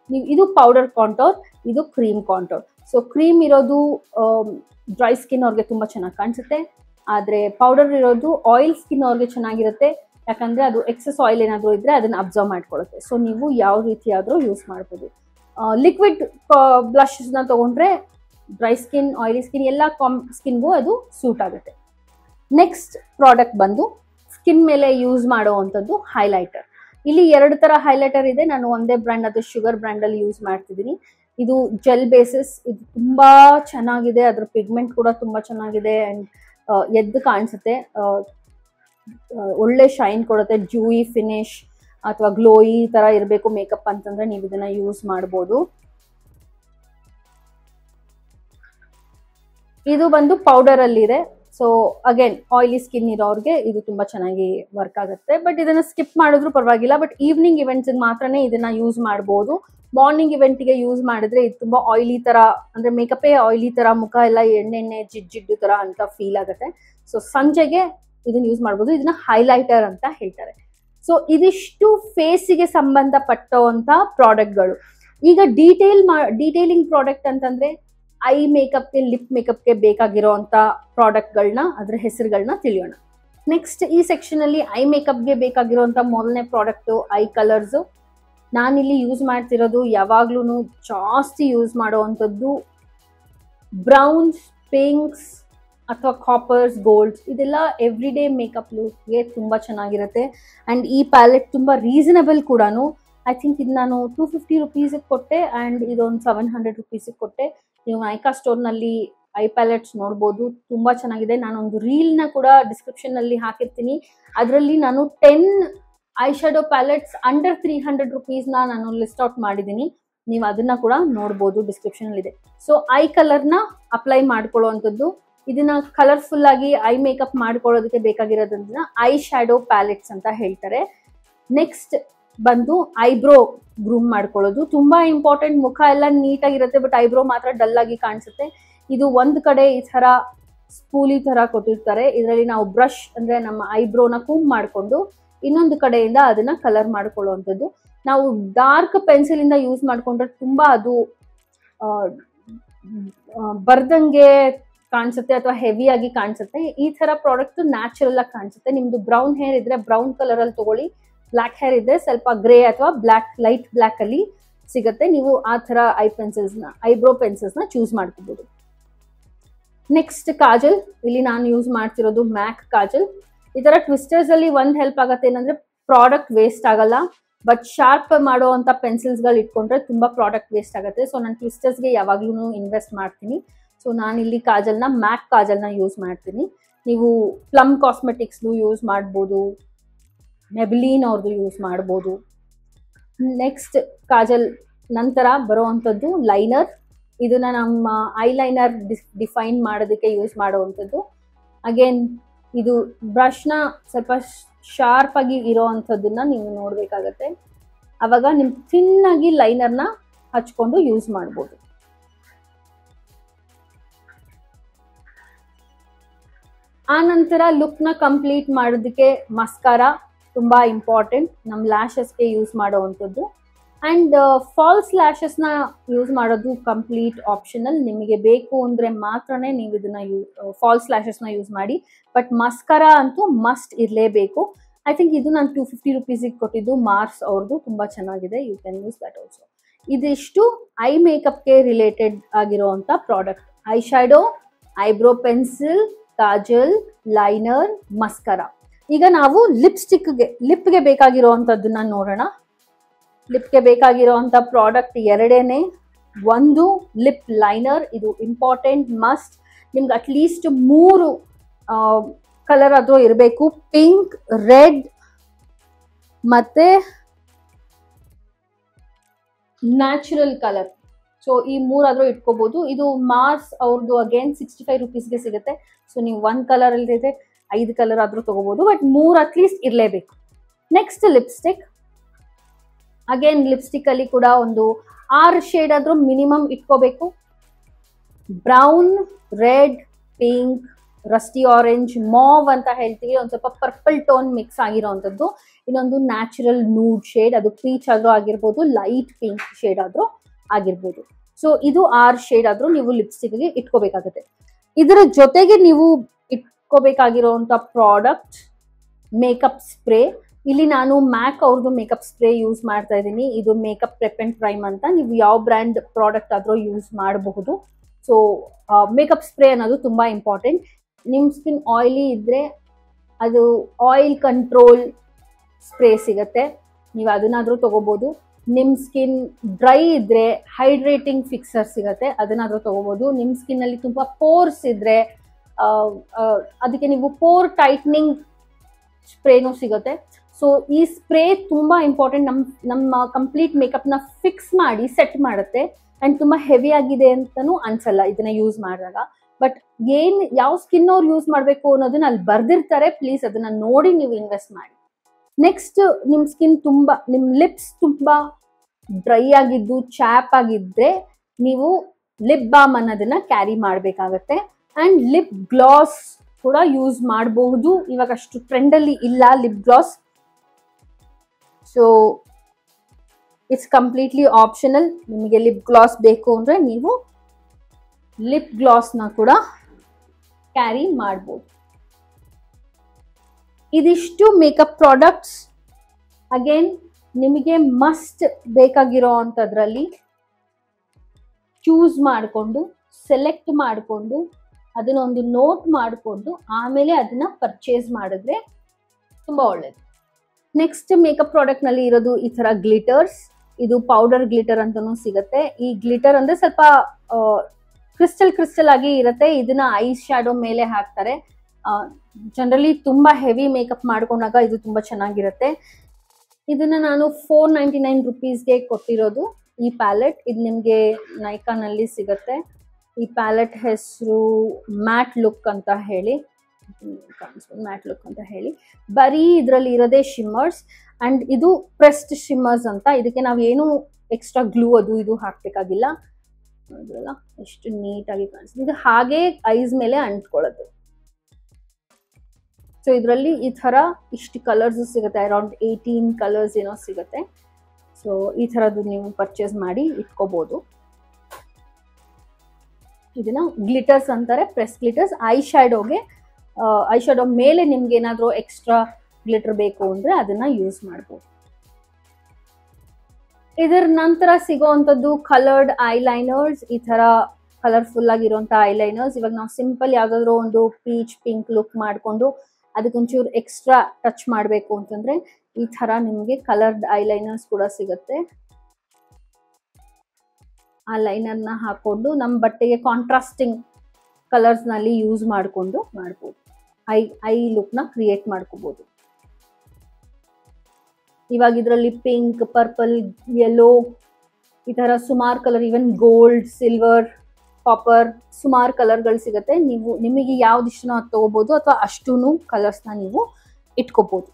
S1: ನೀವು ಇದು ಪೌಡರ್ ಕಾಂಟೋರ್ ಇದು ಕ್ರೀಮ್ ಕಾಂಟೋರ್ ಸೊ ಕ್ರೀಮ್ ಇರೋದು ಡ್ರೈ ಸ್ಕಿನ್ ಅವ್ರಿಗೆ ತುಂಬ ಚೆನ್ನಾಗಿ ಕಾಣಿಸುತ್ತೆ ಆದರೆ ಪೌಡರ್ ಇರೋದು ಆಯಿಲ್ ಸ್ಕಿನ್ ಅವ್ರಿಗೆ ಚೆನ್ನಾಗಿರುತ್ತೆ ಯಾಕಂದರೆ ಅದು ಎಕ್ಸಸ್ ಆಯಿಲ್ ಏನಾದರೂ ಇದ್ದರೆ ಅದನ್ನು ಅಬ್ಸರ್ವ್ ಮಾಡ್ಕೊಳ್ಳುತ್ತೆ ಸೊ ನೀವು ಯಾವ ರೀತಿ ಆದರೂ ಯೂಸ್ ಮಾಡ್ಬೋದು ಲಿಕ್ವಿಡ್ ಬ್ಲಷಸ್ನ ತೊಗೊಂಡ್ರೆ ಡ್ರೈ ಸ್ಕಿನ್ ಆಯಿಲಿ ಸ್ಕಿನ್ ಎಲ್ಲ ಕಾಮ್ ಸ್ಕಿನ್ಗೂ ಅದು ಸೂಟ್ ಆಗುತ್ತೆ ನೆಕ್ಸ್ಟ್ ಪ್ರಾಡಕ್ಟ್ ಬಂದು ಸ್ಕಿನ್ ಮೇಲೆ ಯೂಸ್ ಮಾಡುವಂಥದ್ದು ಹೈಲೈಟರ್ ಇಲ್ಲಿ ಎರಡು ತರ ಹೈಲೈಟರ್ ಇದೆ ನಾನು ಒಂದೇ ಬ್ರ್ಯಾಂಡ್ ಅದು ಶುಗರ್ ಬ್ರ್ಯಾಂಡ್ ಅಲ್ಲಿ ಯೂಸ್ ಮಾಡ್ತಿದ್ದೀನಿ ಇದು ಜೆಲ್ ಬೇಸಿಸ್ ಇದು ತುಂಬಾ ಚೆನ್ನಾಗಿದೆ ಅದ್ರ ಪಿಗ್ಮೆಂಟ್ ಕೂಡ ತುಂಬಾ ಚೆನ್ನಾಗಿದೆ ಅಂಡ್ ಎದ್ದು ಕಾಣಿಸುತ್ತೆ ಆ, ಆ, ಒಳ್ಳೆ ಶೈನ್ ಕೊಡುತ್ತೆ ಜೂಯಿ ಫಿನಿಶ್ ಅಥವಾ ಗ್ಲೋಯಿ ತರ ಇರಬೇಕು ಮೇಕಪ್ ಅಂತಂದ್ರೆ ನೀವು ಇದನ್ನ ಯೂಸ್ ಮಾಡ್ಬೋದು ಇದು ಬಂದು ಪೌಡರ್ ಅಲ್ಲಿ ಇದೆ ಸೊ ಅಗೇನ್ ಆಯಿಲಿ ಸ್ಕಿನ್ ಇರೋರಿಗೆ ಇದು ತುಂಬಾ ಚೆನ್ನಾಗಿ ವರ್ಕ್ ಆಗುತ್ತೆ ಬಟ್ ಇದನ್ನ ಸ್ಕಿಪ್ ಮಾಡಿದ್ರು ಪರವಾಗಿಲ್ಲ ಬಟ್ ಈವ್ನಿಂಗ್ ಇವೆಂಟ್ಸ್ ಮಾತ್ರನೇ ಇದನ್ನ ಯೂಸ್ ಮಾಡಬಹುದು ಮಾರ್ನಿಂಗ್ ಇವೆಂಟ್ಗೆ ಯೂಸ್ ಮಾಡಿದ್ರೆ ಇದು ತುಂಬಾ ಆಯಿಲಿ ತರ ಅಂದ್ರೆ ಮೇಕಪ್ಪೇ ಆಯಿಲಿ ತರ ಮುಖ ಎಲ್ಲ ಎಣ್ಣೆ ಎಣ್ಣೆ ಜಿಡ್ ಜಿಡ್ಡು ತರ ಅಂತ ಫೀಲ್ ಆಗುತ್ತೆ ಸೊ ಸಂಜೆಗೆ ಇದನ್ನ ಯೂಸ್ ಮಾಡ್ಬೋದು ಇದನ್ನ ಹೈಲೈಟರ್ ಅಂತ ಹೇಳ್ತಾರೆ ಸೊ ಇದಿಷ್ಟು ಫೇಸಿಗೆ ಸಂಬಂಧಪಟ್ಟಂತ ಪ್ರಾಡಕ್ಟ್ಗಳು ಈಗ ಡೀಟೇಲ್ ಮಾ ಡೀಟೇಲಿಂಗ್ ಪ್ರಾಡಕ್ಟ್ ಅಂತಂದ್ರೆ ಐ ಮೇಕಪ್ಗೆ ಲಿಪ್ ಮೇಕಪ್ಗೆ ಬೇಕಾಗಿರೋಂಥ ಪ್ರಾಡಕ್ಟ್ಗಳನ್ನ ಅದ್ರ ಹೆಸರುಗಳನ್ನ ತಿಳಿಯೋಣ ನೆಕ್ಸ್ಟ್ ಈ ಸೆಕ್ಷನ್ ಅಲ್ಲಿ ಐ ಮೇಕಪ್ಗೆ ಬೇಕಾಗಿರೋಂಥ ಮೊದಲನೇ ಪ್ರಾಡಕ್ಟ್ ಐ ಕಲರ್ಸ್ ನಾನಿಲ್ಲಿ ಯೂಸ್ ಮಾಡ್ತಿರೋದು ಯಾವಾಗ್ಲೂ ಜಾಸ್ತಿ ಯೂಸ್ ಮಾಡುವಂಥದ್ದು ಬ್ರೌನ್ಸ್ ಪಿಂಕ್ಸ್ ಅಥವಾ ಕಾಪರ್ಸ್ ಗೋಲ್ಡ್ಸ್ ಇದೆಲ್ಲ ಎವ್ರಿ ಡೇ ಮೇಕಪ್ ಲುಕ್ಗೆ ತುಂಬ ಚೆನ್ನಾಗಿರುತ್ತೆ ಆ್ಯಂಡ್ ಈ ಪ್ಯಾಲೆಟ್ ತುಂಬ ರೀಸನಬಲ್ ಕೂಡ ಐ ಥಿಂಕ್ ಇದು ನಾನು ಟೂ ಫಿಫ್ಟಿ ರುಪೀಸಿಗೆ ಕೊಟ್ಟೆ ಆ್ಯಂಡ್ ಇದೊಂದು ಸೆವೆನ್ ಹಂಡ್ರೆಡ್ ರುಪೀಸಿಗೆ ಕೊಟ್ಟೆ ನೀವು ನೈಕಾ ಸ್ಟೋರ್ನಲ್ಲಿ ಐ ಪ್ಯಾಲೆಟ್ಸ್ ನೋಡ್ಬೋದು ತುಂಬ ಚೆನ್ನಾಗಿದೆ ನಾನೊಂದು ರೀಲ್ನ ಕೂಡ ಡಿಸ್ಕ್ರಿಪ್ಷನ್ನಲ್ಲಿ ಹಾಕಿರ್ತೀನಿ ಅದರಲ್ಲಿ ನಾನು ten eye shadow palettes under three hundred ರುಪೀಸ್ನ ನಾನು ಲಿಸ್ಟ್ ಔಟ್ ಮಾಡಿದ್ದೀನಿ ನೀವು ಅದನ್ನ ಕೂಡ ನೋಡ್ಬೋದು ಡಿಸ್ಕ್ರಿಪ್ಷನಲ್ಲಿ ಇದೆ ಸೊ ಐ ಕಲರ್ನ ಅಪ್ಲೈ ಮಾಡ್ಕೊಳ್ಳುವಂಥದ್ದು ಇದನ್ನ ಕಲರ್ಫುಲ್ ಆಗಿ ಐ ಮೇಕಪ್ ಮಾಡ್ಕೊಳ್ಳೋದಕ್ಕೆ ಬೇಕಾಗಿರೋದ್ರಿಂದ ಐ ಶ್ಯಾಡೋ ಪ್ಯಾಲೆಟ್ಸ್ ಅಂತ ಹೇಳ್ತಾರೆ ನೆಕ್ಸ್ಟ್ ಬಂದು ಐಬ್ರೋ ಗ್ರೂಮ್ ಮಾಡ್ಕೊಳ್ಳೋದು ತುಂಬಾ ಇಂಪಾರ್ಟೆಂಟ್ ಮುಖ ಎಲ್ಲ ನೀಟಾಗಿರುತ್ತೆ ಬಟ್ ಐಬ್ರೋ ಮಾತ್ರ ಡಲ್ ಆಗಿ ಕಾಣಿಸುತ್ತೆ ಇದು ಒಂದ್ ಕಡೆ ಈ ತರ ಸ್ಪೂಲಿ ತರ ಕೊಟ್ಟಿರ್ತಾರೆ ಇದರಲ್ಲಿ ನಾವು ಬ್ರಷ್ ಅಂದ್ರೆ ನಮ್ಮ ಐಬ್ರೋನ ಕೂಮ್ ಮಾಡಿಕೊಂಡು ಇನ್ನೊಂದು ಕಡೆಯಿಂದ ಅದನ್ನ ಕಲರ್ ಮಾಡ್ಕೊಳ್ಳುವಂಥದ್ದು ನಾವು ಡಾರ್ಕ್ ಪೆನ್ಸಿಲ್ ಇಂದ ಯೂಸ್ ಮಾಡ್ಕೊಂಡ್ರೆ ತುಂಬಾ ಅದು ಆ, ಆ, ಬರ್ದಂಗೆ ಕಾಣಿಸುತ್ತೆ ಅಥವಾ ಹೆವಿ ಆಗಿ ಕಾಣಿಸುತ್ತೆ ಈ ತರ ಪ್ರಾಡಕ್ಟ್ ನ್ಯಾಚುರಲ್ ಆಗಿ ಕಾಣಿಸುತ್ತೆ ನಿಮ್ದು ಬ್ರೌನ್ ಹೇರ್ ಇದ್ರೆ ಬ್ರೌನ್ ಕಲರ್ ಅಲ್ಲಿ ತಗೊಳ್ಳಿ ಬ್ಲ್ಯಾಕ್ ಹೇರ್ ಇದ್ರೆ ಸ್ವಲ್ಪ ಗ್ರೇ ಅಥವಾ ಬ್ಲ್ಯಾಕ್ ಲೈಟ್ ಬ್ಲ್ಯಾಕ್ ಅಲ್ಲಿ ಸಿಗುತ್ತೆ ನೀವು ಆ ತರ ಐ ಪೆನ್ಸಿಲ್ಸ್ ನ ಐಬ್ರೋ ಪೆನ್ಸಿಲ್ಸ್ ನ ಚೂಸ್ ಮಾಡ್ಕೋಬಹುದು ನೆಕ್ಸ್ಟ್ ಕಾಜಲ್ ಇಲ್ಲಿ ನಾನು ಯೂಸ್ ಮಾಡ್ತಿರೋದು ಮ್ಯಾಕ್ ಕಾಜಲ್ ಈ ತರ ಟ್ವಿಸ್ಟರ್ಸ್ ಅಲ್ಲಿ ಒಂದ್ ಹೆಲ್ಪ್ ಆಗತ್ತೆ ಏನಂದ್ರೆ ಪ್ರಾಡಕ್ಟ್ ವೇಸ್ಟ್ ಆಗಲ್ಲ ಬಟ್ ಶಾರ್ಪ್ ಮಾಡುವಂತ ಪೆನ್ಸಿಲ್ಸ್ ಗಳು ಇಟ್ಕೊಂಡ್ರೆ ತುಂಬಾ ಪ್ರಾಡಕ್ಟ್ ವೇಸ್ಟ್ ಆಗುತ್ತೆ ಸೊ ನಾನು ಟ್ವಿಸ್ಟರ್ಸ್ಗೆ ಯಾವಾಗ್ಲೂ ಇನ್ವೆಸ್ಟ್ ಮಾಡ್ತೀನಿ ಸೊ ನಾನು ಇಲ್ಲಿ ಕಾಜಲ್ನ ಮ್ಯಾಕ್ ಕಾಜಲ್ನ ಯೂಸ್ ಮಾಡ್ತೀನಿ ನೀವು ಪ್ಲಮ್ ಕಾಸ್ಮೆಟಿಕ್ಸ್ದು ಯೂಸ್ ಮಾಡ್ಬೋದು ಮೆಬ್ಲೀನ್ ಅವ್ರದ್ದು ಯೂಸ್ ಮಾಡ್ಬೋದು ನೆಕ್ಸ್ಟ್ ಕಾಜಲ್ ನಂತರ ಬರುವಂಥದ್ದು ಲೈನರ್ ಇದನ್ನ ನಮ್ಮ ಐಲೈನರ್ ಡಿಫೈನ್ ಮಾಡೋದಕ್ಕೆ ಯೂಸ್ ಮಾಡುವಂಥದ್ದು ಅಗೇನ್ ಇದು ಬ್ರಷ್ನ ಸ್ವಲ್ಪ ಶಾರ್ಪ್ ಆಗಿ ಇರೋವಂಥದ್ದನ್ನ ನೀವು ನೋಡಬೇಕಾಗತ್ತೆ ಅವಾಗ ನಿಮ್ ಥಿನ್ ಆಗಿ ಲೈನರ್ನ ಹಚ್ಕೊಂಡು ಯೂಸ್ ಮಾಡ್ಬೋದು ಆ ನಂತರ ಲುಕ್ನ ಕಂಪ್ಲೀಟ್ ಮಾಡೋದಕ್ಕೆ ಮಸ್ಕಾರ ತುಂಬಾ ಇಂಪಾರ್ಟೆಂಟ್ ನಮ್ಮ ಲ್ಯಾಶಸ್ಗೆ ಯೂಸ್ ಮಾಡುವಂಥದ್ದು ಆ್ಯಂಡ್ ಫಾಲ್ಸ್ ಲ್ಯಾಶಸ್ನ ಯೂಸ್ ಮಾಡೋದು ಕಂಪ್ಲೀಟ್ ಆಪ್ಷನಲ್ ನಿಮಗೆ ಬೇಕು ಅಂದರೆ ಮಾತ್ರನೇ ನೀವು ಇದನ್ನ ಯೂ ಫಾಲ್ಸ್ ಲ್ಯಾಶಸ್ನ ಯೂಸ್ ಮಾಡಿ ಬಟ್ ಮಸ್ಕರ ಅಂತೂ ಮಸ್ಟ್ ಇರಲೇಬೇಕು ಐ ಥಿಂಕ್ ಇದು ನಾನು ಟೂ ಫಿಫ್ಟಿ ರುಪೀಸಿಗೆ ಕೊಟ್ಟಿದ್ದು ಮಾರ್ಸ್ ಅವ್ರದ್ದು ತುಂಬ ಚೆನ್ನಾಗಿದೆ you can use that also ಇದಿಷ್ಟು ಐ ಮೇಕಪ್ಗೆ ರಿಲೇಟೆಡ್ ಆಗಿರುವಂಥ product eye shadow eyebrow pencil kajal liner mascara ಈಗ ನಾವು ಲಿಪ್ಸ್ಟಿಕ್ಗೆ ಲಿಪ್ಗೆ ಬೇಕಾಗಿರುವಂಥದ್ದನ್ನ ನೋಡೋಣ ಲಿಪ್ಗೆ ಬೇಕಾಗಿರುವಂಥ ಪ್ರಾಡಕ್ಟ್ ಎರಡೇನೆ ಒಂದು ಲಿಪ್ ಲೈನರ್ ಇದು ಇಂಪಾರ್ಟೆಂಟ್ ಮಸ್ಟ್ ನಿಮ್ಗೆ ಅಟ್ಲೀಸ್ಟ್ ಮೂರು ಕಲರ್ ಆದರೂ ಇರಬೇಕು ಪಿಂಕ್ ರೆಡ್ ಮತ್ತೆ ನ್ಯಾಚುರಲ್ ಕಲರ್ ಸೊ ಈ ಮೂರಾದ್ರೂ ಇಟ್ಕೋಬಹುದು ಇದು ಮಾರ್ಸ್ ಅವ್ರದ್ದು ಅಗೇನ್ ಸಿಕ್ಸ್ಟಿ ಫೈವ್ ರುಪೀಸ್ಗೆ ಸಿಗುತ್ತೆ ಸೊ ನೀವು ಒಂದ್ ಕಲರ್ ಅಲ್ಲಿದೆ ಐದು ಕಲರ್ ಆದ್ರೂ ತಗೋಬಹುದು ಬಟ್ ಮೂರ್ ಅಟ್ಲೀಸ್ಟ್ ಇರಲೇಬೇಕು ನೆಕ್ಸ್ಟ್ ಲಿಪ್ಸ್ಟಿಕ್ ಅಗೇನ್ ಲಿಪ್ಸ್ಟಿಕ್ ಅಲ್ಲಿ ಕೂಡ ಒಂದು ಆರು ಶೇಡ್ ಆದ್ರೂ ಮಿನಿಮಮ್ ಇಟ್ಕೋಬೇಕು brown red pink rusty orange mauve ಅಂತ ಹೇಳ್ತೀವಿ ಒಂದ್ ಸ್ವಲ್ಪ ಪರ್ಪಲ್ ಟೋನ್ ಮಿಕ್ಸ್ ಆಗಿರೋವಂಥದ್ದು ಇನ್ನೊಂದು ನ್ಯಾಚುರಲ್ ನೂಡ್ ಶೇಡ್ ಅದು ಪೀಚ್ ಆದ್ರೂ ಆಗಿರ್ಬೋದು ಲೈಟ್ ಪಿಂಕ್ ಶೇಡ್ ಆದ್ರೂ ಆಗಿರ್ಬೋದು ಸೊ ಇದು ಆರ್ ಶೇಡ್ ಆದ್ರೂ ನೀವು ಲಿಪ್ಸ್ಟಿಕ್ಗೆ ಇಟ್ಕೋಬೇಕಾಗುತ್ತೆ ಇದರ ಜೊತೆಗೆ ನೀವು ಇಟ್ಕೋಬೇಕಾಗಿರೋಂಥ ಪ್ರಾಡಕ್ಟ್ ಮೇಕಪ್ ಸ್ಪ್ರೇ ಇಲ್ಲಿ ನಾನು ಮ್ಯಾಕ್ ಅವ್ರದ್ದು ಮೇಕಪ್ ಸ್ಪ್ರೇ ಯೂಸ್ ಮಾಡ್ತಾ ಇದ್ದೀನಿ ಇದು ಮೇಕಪ್ ಪ್ರೆಪ್ ಅಂಡ್ ಪ್ರೈಮ್ ಅಂತ ನೀವು ಯಾವ ಬ್ರ್ಯಾಂಡ್ ಪ್ರಾಡಕ್ಟ್ ಆದರೂ ಯೂಸ್ ಮಾಡಬಹುದು ಸೊ ಮೇಕಪ್ ಸ್ಪ್ರೇ ಅನ್ನೋದು ತುಂಬ ಇಂಪಾರ್ಟೆಂಟ್ ನಿಮ್ಮ ಸ್ಕಿನ್ ಆಯಿಲಿ ಇದ್ದರೆ ಅದು ಆಯಿಲ್ ಕಂಟ್ರೋಲ್ ಸ್ಪ್ರೇ ಸಿಗತ್ತೆ ನೀವು ಅದನ್ನಾದರೂ ತಗೋಬೋದು ನಿಮ್ಮ ಸ್ಕಿನ್ ಡ್ರೈ ಇದ್ದರೆ ಹೈಡ್ರೇಟಿಂಗ್ ಫಿಕ್ಸರ್ ಸಿಗತ್ತೆ ಅದನ್ನಾದರೂ ತಗೋಬೋದು ನಿಮ್ಮ ಸ್ಕಿನ್ನಲ್ಲಿ ತುಂಬ ಪೋರ್ಸ್ ಇದ್ದರೆ ಅದಕ್ಕೆ ನೀವು ಪೋರ್ ಟೈಟ್ನಿಂಗ್ ಸ್ಪ್ರೇನೂ ಸಿಗುತ್ತೆ ಸೊ ಈ ಸ್ಪ್ರೇ ತುಂಬ ಇಂಪಾರ್ಟೆಂಟ್ ನಮ್ಮ ನಮ್ಮ ಕಂಪ್ಲೀಟ್ ಮೇಕಪ್ನ ಫಿಕ್ಸ್ ಮಾಡಿ ಸೆಟ್ ಮಾಡುತ್ತೆ ಆ್ಯಂಡ್ ತುಂಬ ಹೆವಿ ಆಗಿದೆ ಅಂತಲೂ ಅನ್ಸಲ್ಲ ಇದನ್ನ ಯೂಸ್ ಮಾಡಿದಾಗ ಬಟ್ ಏನು ಯಾವ ಸ್ಕಿನ್ ಅವ್ರು ಯೂಸ್ ಮಾಡಬೇಕು ಅನ್ನೋದನ್ನ ಅಲ್ಲಿ ಬರ್ದಿರ್ತಾರೆ ಪ್ಲೀಸ್ ಅದನ್ನ ನೋಡಿ ನೀವು ಇನ್ವೆಸ್ಟ್ ಮಾಡಿ ನೆಕ್ಸ್ಟ್ ನಿಮ್ಮ ಸ್ಕಿನ್ ತುಂಬ ನಿಮ್ಮ ಲಿಪ್ಸ್ ತುಂಬ ಡ್ರೈ ಆಗಿದ್ದು ಚಾಪ್ ಆಗಿದ್ದರೆ ನೀವು ಲಿಪ್ ಬಾಮ್ ಅನ್ನೋದನ್ನ ಕ್ಯಾರಿ ಮಾಡಬೇಕಾಗತ್ತೆ ಆ್ಯಂಡ್ ಲಿಪ್ ಗ್ಲಾಸ್ ಕೂಡ ಯೂಸ್ ಮಾಡಬಹುದು ಇವಾಗ ಅಷ್ಟು ಟ್ರೆಂಡಲ್ಲಿ ಇಲ್ಲ lip gloss so it's completely optional ನಿಮಗೆ ಲಿಪ್ ಗ್ಲಾಸ್ ಬೇಕು ಅಂದರೆ ನೀವು ಲಿಪ್ ಗ್ಲಾಸ್ನ ಕೂಡ ಕ್ಯಾರಿ ಮಾಡ್ಬೋದು ಇದಿಷ್ಟು ಮೇಕಪ್ ಪ್ರಾಡಕ್ಟ್ಸ್ ಅಗೇನ್ ನಿಮಗೆ ಮಸ್ಟ್ ಬೇಕಾಗಿರೋ ಅಂಥದ್ರಲ್ಲಿ ಚೂಸ್ ಮಾಡಿಕೊಂಡು ಸೆಲೆಕ್ಟ್ ಮಾಡಿಕೊಂಡು ಅದನ್ನೊಂದು ನೋಟ್ ಮಾಡಿಕೊಂಡು ಆಮೇಲೆ ಅದನ್ನ ಪರ್ಚೇಸ್ ಮಾಡಿದ್ರೆ ತುಂಬ ಒಳ್ಳೇದು ನೆಕ್ಸ್ಟ್ ಮೇಕಪ್ ಪ್ರಾಡಕ್ಟ್ನಲ್ಲಿ ಇರೋದು ಈ ಥರ ಗ್ಲಿಟರ್ಸ್ ಇದು ಪೌಡರ್ ಗ್ಲಿಟರ್ ಅಂತಲೂ ಸಿಗುತ್ತೆ ಈ ಗ್ಲಿಟರ್ ಅಂದರೆ ಸ್ವಲ್ಪ ಕ್ರಿಸ್ಟಲ್ ಕ್ರಿಸ್ಟಲ್ ಆಗಿ ಇರುತ್ತೆ ಇದನ್ನ ಐಸ್ ಶ್ಯಾಡೋ ಮೇಲೆ ಹಾಕ್ತಾರೆ ಜನರಲಿ ತುಂಬ ಹೆವಿ ಮೇಕಪ್ ಮಾಡ್ಕೊಂಡಾಗ ಇದು ತುಂಬ ಚೆನ್ನಾಗಿರುತ್ತೆ ಇದನ್ನ ನಾನು ಫೋರ್ ನೈಂಟಿ ನೈನ್ ರುಪೀಸ್ಗೆ ಕೊಟ್ಟಿರೋದು ಈ ಪ್ಯಾಲೆಟ್ ಇದು ನಿಮಗೆ ನೈಕಾನಲ್ಲಿ ಸಿಗುತ್ತೆ ಈ ಪ್ಯಾಲೆಟ್ ಹೆಸರು ಮ್ಯಾಟ್ ಲುಕ್ ಅಂತ ಹೇಳಿ ಮ್ಯಾಟ್ ಲುಕ್ ಅಂತ ಹೇಳಿ ಬರೀ ಇದರಲ್ಲಿ ಇರೋದೇ ಶಿಮ್ಮರ್ಸ್ ಅಂಡ್ ಇದು ಪ್ರೆಸ್ಟ್ ಶಿಮ್ಮರ್ಸ್ ಅಂತ ಇದಕ್ಕೆ ನಾವು ಏನು ಎಕ್ಸ್ಟ್ರಾ ಗ್ಲೂ ಅದು ಇದು ಹಾಕ್ಬೇಕಾಗಿಲ್ಲ ನೋಡಿದ್ರಲ್ಲ ಎಷ್ಟು ನೀಟಾಗಿ ಕಾಣಿಸ್ತದೆ ಇದು ಹಾಗೆ ಐಸ್ ಮೇಲೆ ಅಂಟ್ಕೊಳ್ಳುತ್ತೆ ಸೊ ಇದರಲ್ಲಿ ಈ ಥರ ಇಷ್ಟು ಕಲರ್ಸ್ ಸಿಗುತ್ತೆ ಅರೌಂಡ್ ಏಯ್ಟೀನ್ ಕಲರ್ಸ್ ಏನೋ ಸಿಗುತ್ತೆ ಸೊ ಈ ಥರದ್ದು ನೀವು ಪರ್ಚೇಸ್ ಮಾಡಿ ಇಟ್ಕೋಬೋದು ಇದನ್ನ ಗ್ಲಿಟರ್ಸ್ ಅಂತಾರೆ ಪ್ರೆಸ್ ಗ್ಲಿಟರ್ಸ್ ಐ ಶ್ಯಾಡೋಗೆ ಐ ಶ್ಯಾಡೋ ಮೇಲೆ ನಿಮ್ಗೆ ಏನಾದರೂ ಎಕ್ಸ್ಟ್ರಾ ಗ್ಲಿಟರ್ ಬೇಕು ಅಂದರೆ ಅದನ್ನ ಯೂಸ್ ಮಾಡ್ಬೋದು ಇದರ ನಂತರ ಸಿಗೋವಂಥದ್ದು ಕಲರ್ಡ್ ಐಲೈನರ್ಸ್ ಈ ಥರ ಕಲರ್ಫುಲ್ ಆಗಿರುವಂಥ ಐಲೈನರ್ಸ್ ಇವಾಗ ನಾವು ಸಿಂಪಲ್ ಯಾವುದಾದ್ರೂ ಒಂದು ಪೀಚ್ ಪಿಂಕ್ ಲುಕ್ ಮಾಡಿಕೊಂಡು ಅದಕ್ಕೊಂಚೂರು ಎಕ್ಸ್ಟ್ರಾ ಟಚ್ ಮಾಡಬೇಕು ಅಂತಂದರೆ ಈ ಥರ ನಿಮಗೆ ಕಲರ್ಡ್ ಐಲೈನರ್ಸ್ ಕೂಡ ಸಿಗುತ್ತೆ ಆ ಲೈನರ್ನ ಹಾಕೊಂಡು ನಮ್ಮ ಬಟ್ಟೆಗೆ ಕಾಂಟ್ರಾಸ್ಟಿಂಗ್ ಕಲರ್ಸ್ನಲ್ಲಿ ಯೂಸ್ ಮಾಡಿಕೊಂಡು ಮಾಡ್ಬೋದು ಐ ಐ ಲುಕ್ನ ಕ್ರಿಯೇಟ್ ಮಾಡ್ಕೋಬೋದು ಇವಾಗ ಇದರಲ್ಲಿ ಪಿಂಕ್ ಪರ್ಪಲ್ ಯೆಲ್ಲೋ ಈ ಥರ ಸುಮಾರು colour even gold silver copper ಸುಮಾರು ಕಲರ್ಗಳು ಸಿಗುತ್ತೆ ನೀವು ನಿಮಗೆ ಯಾವ್ದು ಇಷ್ಟನೋ ಅದು ತಗೋಬೋದು ಅಥವಾ ಅಷ್ಟೂ ಕಲರ್ಸ್ನ ನೀವು ಇಟ್ಕೋಬೋದು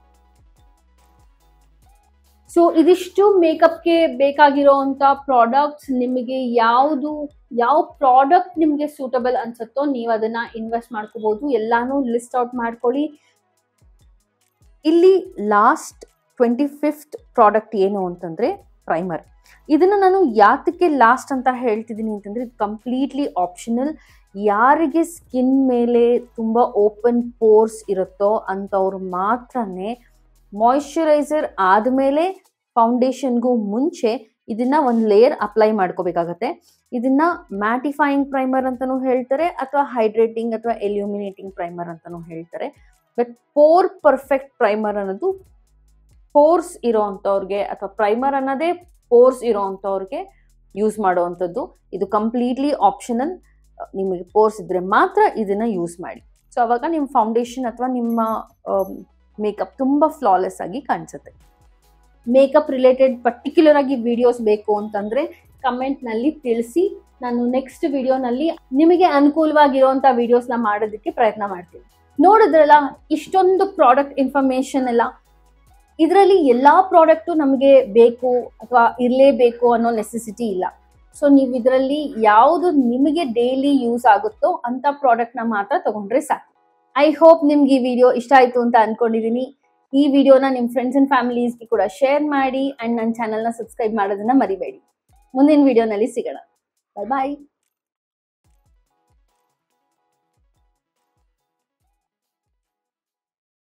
S1: ಸೊ ಇದಿಷ್ಟು ಮೇಕಪ್ಗೆ ಬೇಕಾಗಿರೋವಂಥ ಪ್ರಾಡಕ್ಟ್ಸ್ ನಿಮಗೆ ಯಾವುದು ಯಾವ ಪ್ರಾಡಕ್ಟ್ ನಿಮಗೆ ಸೂಟಬಲ್ ಅನ್ಸುತ್ತೋ ನೀವು ಅದನ್ನ ಇನ್ವೆಸ್ಟ್ ಮಾಡ್ಕೋಬಹುದು ಎಲ್ಲಾನು ಲಿಸ್ಟ್ ಔಟ್ ಮಾಡ್ಕೊಳ್ಳಿ ಇಲ್ಲಿ ಲಾಸ್ಟ್ ಟ್ವೆಂಟಿ ಫಿಫ್ತ್ ಪ್ರಾಡಕ್ಟ್ ಏನು ಅಂತಂದ್ರೆ ಪ್ರೈಮರ್ ಇದನ್ನ ನಾನು ಯಾತಕ್ಕೆ ಲಾಸ್ಟ್ ಅಂತ ಹೇಳ್ತಿದ್ದೀನಿ ಅಂತಂದ್ರೆ ಇದು ಕಂಪ್ಲೀಟ್ಲಿ ಆಪ್ಷನಲ್ ಯಾರಿಗೆ ಸ್ಕಿನ್ ಮೇಲೆ ತುಂಬ ಓಪನ್ ಪೋರ್ಸ್ ಇರುತ್ತೋ ಅಂಥವ್ರು ಮಾತ್ರನೇ ಮಾಯಿಶ್ಚರೈಸರ್ ಆದಮೇಲೆ ಫೌಂಡೇಶನ್ಗೂ ಮುಂಚೆ ಇದನ್ನ ಒಂದು ಲೇಯರ್ ಅಪ್ಲೈ ಮಾಡ್ಕೋಬೇಕಾಗತ್ತೆ ಇದನ್ನ ಮ್ಯಾಟಿಫೈಯಿಂಗ್ ಪ್ರೈಮರ್ ಅಂತಲೂ ಹೇಳ್ತಾರೆ ಅಥವಾ ಹೈಡ್ರೇಟಿಂಗ್ ಅಥವಾ ಎಲ್ಯೂಮಿನೇಟಿಂಗ್ ಪ್ರೈಮರ್ ಅಂತಲೂ ಹೇಳ್ತಾರೆ ಬಟ್ ಪೋರ್ ಪರ್ಫೆಕ್ಟ್ ಪ್ರೈಮರ್ ಅನ್ನೋದು ಪೋರ್ಸ್ ಇರೋ ಅಂಥವ್ರಿಗೆ ಅಥವಾ ಪ್ರೈಮರ್ ಅನ್ನೋದೇ ಪೋರ್ಸ್ ಇರೋ ಅಂಥವ್ರಿಗೆ ಯೂಸ್ ಮಾಡುವಂಥದ್ದು ಇದು ಕಂಪ್ಲೀಟ್ಲಿ ಆಪ್ಷನಲ್ ನಿಮಗೆ ಪೋರ್ಸ್ ಇದ್ದರೆ ಮಾತ್ರ ಇದನ್ನು ಯೂಸ್ ಮಾಡಿ ಸೊ ಅವಾಗ ನಿಮ್ಮ ಫೌಂಡೇಶನ್ ಅಥವಾ ನಿಮ್ಮ ಮೇಕಪ್ ತುಂಬ ಫ್ಲಾಲೆಸ್ ಆಗಿ ಕಾಣಿಸುತ್ತೆ ಮೇಕಪ್ ರಿಲೇಟೆಡ್ ಪರ್ಟಿಕ್ಯುಲರ್ ಆಗಿ ವಿಡಿಯೋಸ್ ಬೇಕು ಅಂತಂದರೆ ಕಮೆಂಟ್ನಲ್ಲಿ ತಿಳಿಸಿ ನಾನು ನೆಕ್ಸ್ಟ್ ವಿಡಿಯೋನಲ್ಲಿ ನಿಮಗೆ ಅನುಕೂಲವಾಗಿರುವಂಥ ವಿಡಿಯೋಸ್ನ ಮಾಡೋದಕ್ಕೆ ಪ್ರಯತ್ನ ಮಾಡ್ತೀನಿ ನೋಡಿದ್ರಲ್ಲ ಇಷ್ಟೊಂದು ಪ್ರಾಡಕ್ಟ್ ಇನ್ಫಾರ್ಮೇಷನ್ ಎಲ್ಲ ಇದರಲ್ಲಿ ಎಲ್ಲ ಪ್ರಾಡಕ್ಟು ನಮಗೆ ಬೇಕು ಅಥವಾ ಇರಲೇಬೇಕು ಅನ್ನೋ ನೆಸೆಸಿಟಿ ಇಲ್ಲ ಸೊ ನೀವು ಇದರಲ್ಲಿ ಯಾವುದು ನಿಮಗೆ ಡೈಲಿ ಯೂಸ್ ಆಗುತ್ತೋ ಅಂತ ಪ್ರಾಡಕ್ಟ್ನ ಮಾತ್ರ ತಗೊಂಡ್ರೆ ಸಾಕು ಐ ಹೋಪ್ ನಿಮ್ಗೆ ಈ ವಿಡಿಯೋ ಇಷ್ಟ ಆಯ್ತು ಅಂತ ಅನ್ಕೊಂಡಿದೀನಿ ಈ ವಿಡಿಯೋನ ನಿಮ್ಮ ಫ್ರೆಂಡ್ಸ್ ಅಂಡ್ ಫ್ಯಾಮಿಲೀಸ್ಗೆ ಕೂಡ ಶೇರ್ ಮಾಡಿ ಅಂಡ್ ನನ್ನ ಚಾನಲ್ನ ಸಬ್ಸ್ಕ್ರೈಬ್ ಮಾಡೋದನ್ನ ಮರಿಬೇಡಿ ಮುಂದಿನ ವಿಡಿಯೋನಲ್ಲಿ ಸಿಗೋಣ ಬಾಯ್ ಬಾಯ್